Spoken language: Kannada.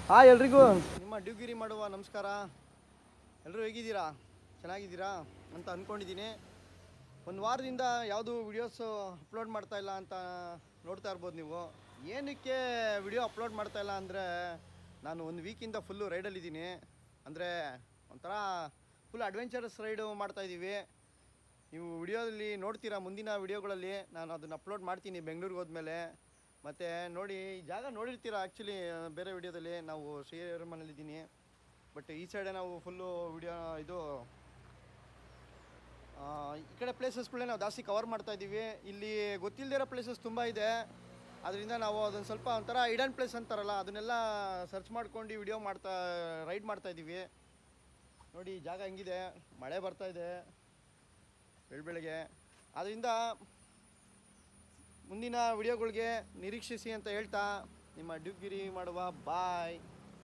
ಹಾಯ್ ಎಲ್ರಿಗೂ ನಿಮ್ಮ ಡ್ಯೂಗಿರಿ ಮಾಡುವ ನಮಸ್ಕಾರ ಎಲ್ಲರೂ ಹೇಗಿದ್ದೀರಾ ಚೆನ್ನಾಗಿದ್ದೀರಾ ಅಂತ ಅಂದ್ಕೊಂಡಿದ್ದೀನಿ ಒಂದು ವಾರದಿಂದ ಯಾವುದು ವಿಡಿಯೋಸ್ ಅಪ್ಲೋಡ್ ಮಾಡ್ತಾ ಇಲ್ಲ ಅಂತ ನೋಡ್ತಾ ಇರ್ಬೋದು ನೀವು ಏನಕ್ಕೆ ವಿಡಿಯೋ ಅಪ್ಲೋಡ್ ಮಾಡ್ತಾ ಇಲ್ಲ ಅಂದರೆ ನಾನು ಒಂದು ವೀಕಿಂದ ಫುಲ್ಲು ರೈಡಲ್ಲಿದ್ದೀನಿ ಅಂದರೆ ಒಂಥರ ಫುಲ್ ಅಡ್ವೆಂಚರಸ್ ರೈಡು ಮಾಡ್ತಾಯಿದ್ದೀವಿ ನೀವು ವಿಡಿಯೋದಲ್ಲಿ ನೋಡ್ತೀರಾ ಮುಂದಿನ ವಿಡಿಯೋಗಳಲ್ಲಿ ನಾನು ಅದನ್ನು ಅಪ್ಲೋಡ್ ಮಾಡ್ತೀನಿ ಬೆಂಗಳೂರಿಗೆ ಹೋದ್ಮೇಲೆ ಮತ್ತು ನೋಡಿ ಈ ಜಾಗ ನೋಡಿರ್ತೀರಾ ಆ್ಯಕ್ಚುಲಿ ಬೇರೆ ವಿಡಿಯೋದಲ್ಲಿ ನಾವು ಶ್ರೀಯರ ಮನೇಲಿದ್ದೀನಿ ಬಟ್ ಈ ಸೈಡೆ ನಾವು ಫುಲ್ಲು ವಿಡಿಯೋ ಇದು ಆ, ಈ ಕಡೆ ಪ್ಲೇಸಸ್ಗಳೇ ನಾವು ಜಾಸ್ತಿ ಕವರ್ ಮಾಡ್ತಾ ಇದ್ದೀವಿ ಇಲ್ಲಿ ಗೊತ್ತಿಲ್ಲದೆ ಇರೋ ಪ್ಲೇಸಸ್ ತುಂಬ ಇದೆ ಅದರಿಂದ ನಾವು ಅದನ್ನು ಸ್ವಲ್ಪ ಒಂಥರ ಇಡನ್ ಪ್ಲೇಸ್ ಅಂತಾರಲ್ಲ ಅದನ್ನೆಲ್ಲ ಸರ್ಚ್ ಮಾಡ್ಕೊಂಡು ವಿಡಿಯೋ ಮಾಡ್ತಾ ರೈಡ್ ಮಾಡ್ತಾ ಇದ್ದೀವಿ ನೋಡಿ ಈ ಜಾಗ ಹೆಂಗಿದೆ ಮಳೆ ಬರ್ತಾ ಇದೆ ಬೆಳಬೆಳಗ್ಗೆ ಆದ್ದರಿಂದ ಮುಂದಿನ ವಿಡಿಯೋಗಳಿಗೆ ನಿರೀಕ್ಷಿಸಿ ಅಂತ ಹೇಳ್ತಾ ನಿಮ್ಮ ಡ್ಯೂಗಿರಿ ಮಾಡುವ ಬಾಯ್